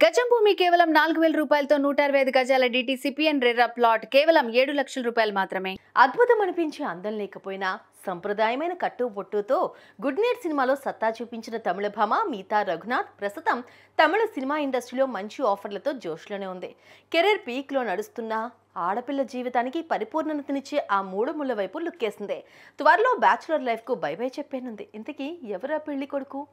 గజం భూమి కేవలం నాలుగు వేల రూపాయలతో నూట అరవై ఐదు గజాల డిటిసిపిఎన్ రెర్రా ప్లాట్ కేవలం ఏడు లక్షల రూపాయలు మాత్రమే అద్భుతం అనిపించే అందం లేకపోయినా సంప్రదాయమైన కట్టు బొట్టుతో గుడ్ నైట్ సినిమాలో సత్తా చూపించిన తమిళ భామ మీతా రఘునాథ్ ప్రస్తుతం తమిళ సినిమా ఇండస్ట్రీలో మంచి ఆఫర్లతో జోష్లోనే ఉంది కెరీర్ పీక్లో నడుస్తున్న ఆడపిల్ల జీవితానికి పరిపూర్ణతనిచ్చే ఆ మూడు ముళ్ళ వైపు లుక్కేసింది త్వరలో బ్యాచులర్ లైఫ్కు బై బై చెప్పేనుంది ఇంతకీ ఎవరా పెళ్లి కొడుకు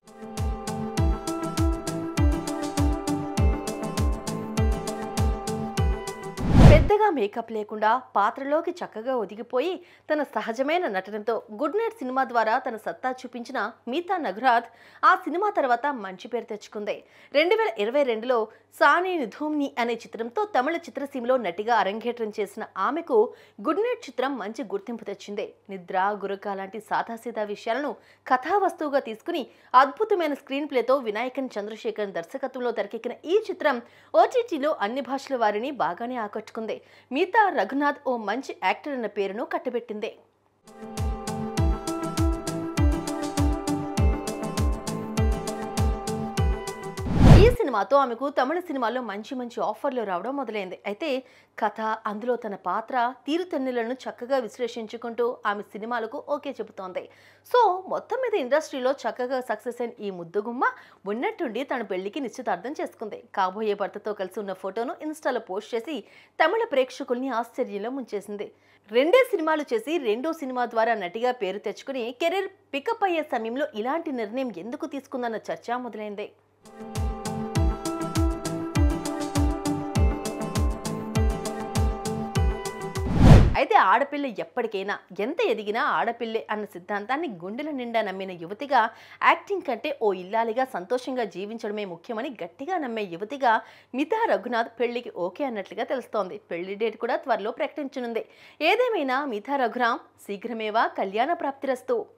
పెద్దగా మేకప్ లేకుండా పాత్రలోకి చక్కగా ఒదిగిపోయి తన సహజమైన నటనతో గుడ్ నైట్ సినిమా ద్వారా తన సత్తా చూపించిన మీతా నగరాథ్ ఆ సినిమా తర్వాత మంచి పేరు తెచ్చుకుంది రెండు వేల ఇరవై రెండులో సాని నిధూమ్ని అనే చిత్రంతో తమిళ చిత్రసీమలో నటిగా అరంగేట్రం చేసిన ఆమెకు గుడ్ నైట్ చిత్రం మంచి గుర్తింపు తెచ్చింది నిద్ర గురక లాంటి సాదాసీదా విషయాలను కథావస్తువుగా తీసుకుని అద్భుతమైన స్క్రీన్ ప్లేతో వినాయకన్ చంద్రశేఖర్ దర్శకత్వంలో తెరకెక్కిన ఈ చిత్రం ఓటీటీలో అన్ని భాషల వారిని బాగానే ఆకట్టుకుంది మిగతా రఘునాథ్ ఓ మంచి యాక్టర్ అన్న పేరును కట్టబెట్టింది ఈ సినిమాతో ఆమెకు తమిళ సినిమాలో మంచి మంచి ఆఫర్లు రావడం మొదలైంది అయితే కథ అందులో తన పాత్ర తీరుతెన్నులను చక్కగా విశ్లేషించుకుంటూ ఆమె సినిమాలకు ఓకే చెబుతోంది సో మొత్తం మీద ఇండస్ట్రీలో చక్కగా సక్సెస్ అయిన ఈ ముద్దుగుమ్మ ఉన్నట్టుండి తన పెళ్లికి నిశ్చితార్థం చేసుకుంది కాబోయే భర్తతో కలిసి ఉన్న ఫోటోను ఇన్స్టాలో పోస్ట్ చేసి తమిళ ప్రేక్షకుల్ని ఆశ్చర్యంలో ముంచేసింది రెండే సినిమాలు చేసి రెండో సినిమా ద్వారా నటిగా పేరు తెచ్చుకుని కెరీర్ పికప్ అయ్యే సమయంలో ఇలాంటి నిర్ణయం ఎందుకు తీసుకుందన్న చర్చ మొదలైంది అయితే ఆడపిల్ల ఎప్పటికైనా ఎంత ఎదిగినా ఆడపిల్లే అన్న సిద్ధాంతాన్ని గుండెల నిండా నమ్మిన యువతిగా యాక్టింగ్ కంటే ఓ ఇల్లాలిగా సంతోషంగా జీవించడమే ముఖ్యమని గట్టిగా నమ్మే యువతిగా మితా రఘునాథ్ పెళ్లికి ఓకే అన్నట్లుగా తెలుస్తోంది పెళ్లి డేట్ కూడా త్వరలో ప్రకటించనుంది ఏదేమైనా మితా రఘురామ్ శీఘ్రమేవా కళ్యాణ ప్రాప్తిరస్తు